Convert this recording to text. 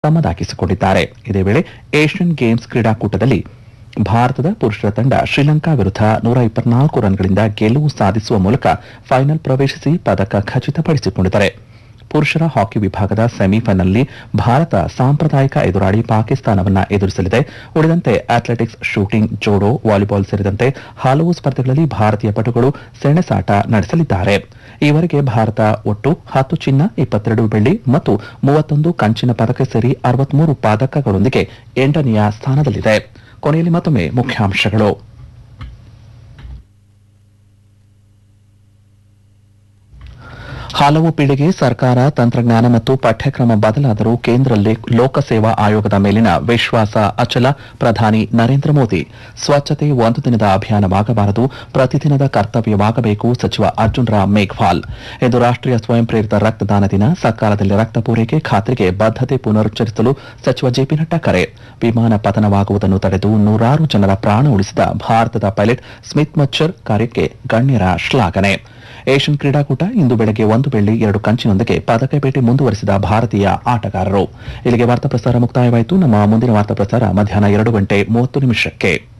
ತಮ್ಮದಾಗಿಸಿಕೊಂಡಿದ್ದಾರೆ ಇದೇ ವೇಳೆ Asian games ಕ್ರೀಡಾಕೂಟದಲ್ಲಿ ಭಾರತದ ಪುರುಷರ ತಂಡ ಶ್ರೀಲಂಕಾ ವಿರುದ್ಧ ನೂರ ಇಪ್ಪತ್ನಾಲ್ಕು ರನ್ಗಳಿಂದ ಗೆಲುವು ಸಾಧಿಸುವ ಮೂಲಕ ಫೈನಲ್ ಪ್ರವೇಶಿಸಿ ಪದಕ ಖಚಿತಪಡಿಸಿಕೊಂಡಿದ್ದಾರೆ ಪುರುಷರ ಹಾಕಿ ವಿಭಾಗದ ಸೆಮಿಫೈನಲ್ನಲ್ಲಿ ಭಾರತ ಸಾಂಪ್ರದಾಯಿಕ ಎದುರಾಳಿ ಪಾಕಿಸ್ತಾನವನ್ನ ಎದುರಿಸಲಿದೆ ಉಳಿದಂತೆ ಅಥ್ಲೆಟಿಕ್ಸ್ ಶೂಟಿಂಗ್ ಜೋಡೋ ವಾಲಿಬಾಲ್ ಸೇರಿದಂತೆ ಹಲವು ಸ್ಪರ್ಧೆಗಳಲ್ಲಿ ಭಾರತೀಯ ಪಟುಗಳು ಸೆಣಸಾಟ ನಡೆಸಲಿದ್ದಾರೆ ಈವರೆಗೆ ಭಾರತ ಒಟ್ಟು ಹತ್ತು ಚಿನ್ನ ಇಪ್ಪತ್ತೆರಡು ಬೆಳ್ಳಿ ಮತ್ತು ಮೂವತ್ತೊಂದು ಕಂಚಿನ ಪದಕ ಸೇರಿ ಅರವತ್ಮೂರು ಪದಕಗಳೊಂದಿಗೆ ಎಂಟನೆಯ ಸ್ಥಾನದಲ್ಲಿದೆ ಕೊನೆಯಲ್ಲಿ ಮತ್ತೊಮ್ಮೆ ಮುಖ್ಯಾಂಶಗಳು ಹಲವು ಪೀಳಿಗೆ ಸರ್ಕಾರ ತಂತ್ರಜ್ಞಾನ ಮತ್ತು ಪಠ್ಯಕ್ರಮ ಬದಲಾದರೂ ಕೇಂದ್ರ ಲೇ- ಲೋಕಸೇವಾ ಆಯೋಗದ ಮೇಲಿನ ವಿಶ್ವಾಸ ಅಚಲ ಪ್ರಧಾನಿ ನರೇಂದ್ರ ಮೋದಿ ಸ್ವಚ್ಛತೆ ಒಂದು ದಿನದ ಅಭಿಯಾನವಾಗಬಾರದು ಪ್ರತಿದಿನದ ಕರ್ತವ್ಯವಾಗಬೇಕು ಸಚಿವ ಅರ್ಜುನ್ ರಾಮ್ ಮೇಘ್ವಾಲ್ ಇಂದು ರಾಷ್ಟೀಯ ಸ್ವಯಂ ಪ್ರೇರಿತ ರಕ್ತದಾನ ದಿನ ಸಕಾಲದಲ್ಲಿ ರಕ್ತ ಪೂರೈಕೆ ಖಾತ್ರಿಗೆ ಬದ್ಧತೆ ಪುನರುಚ್ಚರಿಸಲು ಸಚಿವ ಜೆಪಿ ನಡ್ಡಾ ಕರೆ ವಿಮಾನ ಪತನವಾಗುವುದನ್ನು ತಡೆದು ನೂರಾರು ಜನರ ಪ್ರಾಣ ಉಳಿಸಿದ ಭಾರತದ ಪೈಲಟ್ ಸ್ಮಿತ್ ಮಚ್ಚರ್ ಕಾರ್ಯಕ್ಕೆ ಗಣ್ಯರ ಶ್ಲಾಘನೆ ಏಷ್ಯನ್ ಕ್ರೀಡಾಕೂಟ ಇಂದು ಬೆಳಗ್ಗೆ ಒಂದು ಬೆಳ್ಳಿ ಎರಡು ಕಂಚಿನೊಂದಿಗೆ ಪದಕ ಬೇಟೆ ಮುಂದುವರೆಸಿದ ಭಾರತೀಯ ಆಟಗಾರರು ಇಲ್ಲಿಗೆ ವಾರ್ತಾ ಪ್ರಸಾರ ಮುಕ್ತಾಯವಾಯಿತು ನಮ್ಮ ಮುಂದಿನ ವಾರ್ತಾ ಪ್ರಸಾರ ಮಧ್ಯಾಹ್ನ ಎರಡು ಗಂಟೆ ಮೂವತ್ತು ನಿಮಿಷಕ್ಕೆ